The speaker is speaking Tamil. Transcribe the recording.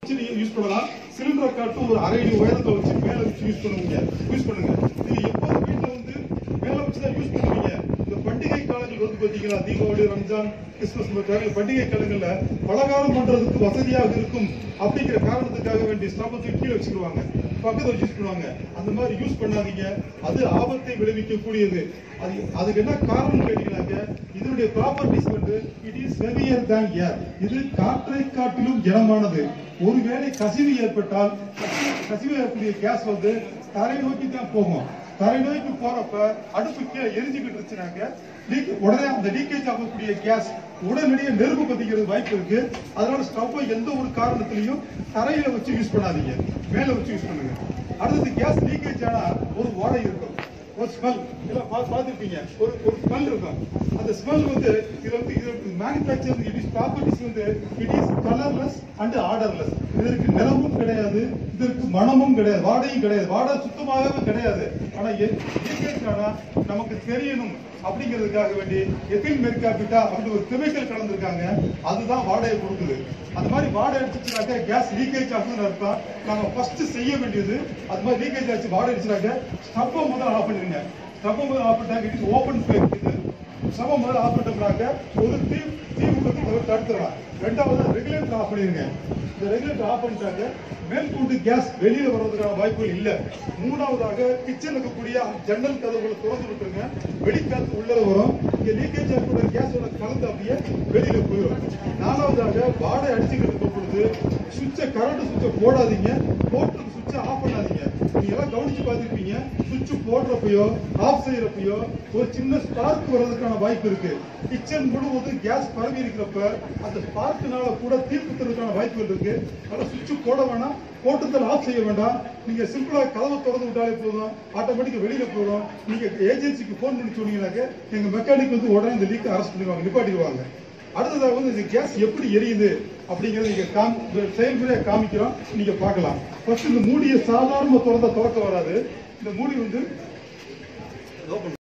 வச்சு நீங்க யூஸ் பண்ணலாம் சிலிண்டரை காட்டு ஒரு அரை அடி உயரத்தை வச்சு மேல வச்சு யூஸ் பண்ணுவீங்க யூஸ் பண்ணுங்க நீங்க எப்போது வீட்டுல வந்து மேல வச்சு தான் யூஸ் பண்ணுவீங்க இந்த பண்டிகை காலங்கள் வந்து பாத்தீங்களா தீபாவளி ரம்ஜான் கிறிஸ்துமஸ் மாதிரி பண்டிகை காலங்கள்ல பலகாரம் பண்றதுக்கு வசதியாக இருக்கும் அப்படிங்கிற காரணத்துக்காக வேண்டிய ஸ்தாபத்தை கீழே வச்சுக்கிடுவாங்க பக்கத்துல வச்சு யூஸ் பண்ணுவாங்க அந்த மாதிரி யூஸ் பண்ணாதீங்க அது ஆபத்தை விளைவிக்க கூடியது அது அதுக்கு என்ன காரணம் கேட்டீங்கன்னாக்க இதனுடைய ப்ராப்பர்ட்டிஸ் வந்து it is heavier than air இது காற்றை காட்டிலும் ஜனமானது ஒருவேளை கசிவு ஏற்பட்டால் கசிவு- கசிவு ஏற்படக்கூடிய கேஸ் வந்து தரை நோக்கி தான் போகும் தரை நோக்கி போறப்ப அடுப்பு கீழே எரிஞ்சுக்கிட்டு இருந்துச்சுனாக்க leak- உடனே அந்த லீக்கேஜ் ஆகக்கூடிய கேஸ் உடனடியே நெருப்பு பத்திக்கிறது வாய்ப்பு இருக்கு அதனால ஸ்டவ்வை எந்த ஒரு காரணத்திலையும் தரையில வச்சு யூஸ் பண்ணாதீங்க மேல வச்சு யூஸ் பண்ணுங்க அடுத்தது கேஸ் லீக்கேஜ் ஆனா ஒரு ஓடை இருக்கும் ஒரு ஸ்மெல் எல்லாம் பா பார்த்துருப்பீங்க ஒரு ஒரு ஸ்மெல் இருக்கும் அந்த ஸ்மெல் வந்து இது வந்து இது மேனுஃபேக்சர் இட் இஸ் ப்ராப்பர்ட்டிஸ் வந்து it is colourless and odourless இதற்கு நிறமும் கிடையாது இதற்கு மனமும் கிடையாது வாடையும் கிடையாது வாடை சுத்தமாகவே கிடையாது ஆனா லீக்கேஜ் ஆனா நமக்கு தெரியணும் அப்படிங்கிறதுக்காக வேண்டி எத்தில் மெர்காபிட்டா அப்படி ஒரு கெமிக்கல் கலந்துருக்காங்க அதுதான் வாடையை கொடுக்குது அந்த மாதிரி வாடை அடிச்சுனாக்க கேஸ் லீக்கேஜ் ஆகுதுன்னு அர்த்தம் நாம ஃபர்ஸ்ட் செய்ய வேண்டியது அது மாதிரி லீக்கேஜ் ஆச்சு வாடை அடிச்சுனாக்க ஸ்டவ்வை முதல்ல ஆஃப் பண்ணிருங்க ஸ்டவ்வை முதல்ல ஆஃப் பண்ணிட்டாங்க இது ஓப்பன் ஃபேக் இது ஸ்டவ்வை முதல்ல ஆஃப் பண்ணிட்டோம்னாக்க ஒரு தீ தீ விபத்து முதல்ல தடுத்துடலாம் ரெண்டாவது ரெகுலேட்டர் ஆஃப் பண்ணிருங்க இந்த ரெகுலேட்டர் ஆஃப் பண்ணிட்டாங்க மேல் கூட்டு கேஸ் வெளியில வர்றதுக்கான வாய்ப்புகள் இல்ல மூணாவதாக கிச்சன் இருக்கக்கூடிய ஜன்னல் கதவுகளை திறந்து விட்டுருங்க வெளிக்காத்து உள்ள வரும் இங்க லீக்கேஜ் ஆகக்கூடிய கேஸோட கலந்து அப்படியே வெளியில போயிடும் நாலாவதாக வாடை அடிச்சுக்கிட்டு இருக்கும் பொழுது சுவிட்சை கரண்ட் சுவிட்சை போடாதீங்க போட்டு சுவிட்சை ஆஃப் பண்ணாதீங்க நீங்க எல்லாம் கவனிச்சு பார்த்திருப்பீங்க சுவிட்ச் போடுறப்பயோ ஆஃப் செய்யறப்பயோ ஒரு சின்ன ஸ்பார்க் வர்றதுக்கான வாய்ப்பு இருக்கு கிச்சன் முழுவதும் கேஸ் பரவி இருக்கிறப்ப அந்த ஸ்பார்க்னால கூட தீர்ப்புறதுக்கான வாய்ப்புகள் இருக்கு அதனால சுவிட்ச் போட வேணாம் போட்டதில் ஆஃப் செய்ய வேண்டாம் நீங்க சிம்பிளா கதவை திறந்து விட்டாலே போதும் ஆட்டோமேட்டிக்கா வெளியில போயிடும் நீங்க ஏஜென்சிக்கு ஃபோன் பண்ணி சொன்னீங்கன்னாக்க எங்க மெக்கானிக் வந்து உடனே இந்த லீக் அரெஸ்ட் பண்ணிடுவாங்க நிப்பாட்டிடுவாங்க அடுத்ததாக வந்து இந்த கேஸ் எப்படி எரியுது அப்படிங்கறத நீங்க காம் செயல்முறையா காமிக்கிறோம் நீங்க பார்க்கலாம் ஃபர்ஸ்ட் இந்த மூடியை சாதாரண திறந்த திறக்க வராது இந்த மூடி வந்து open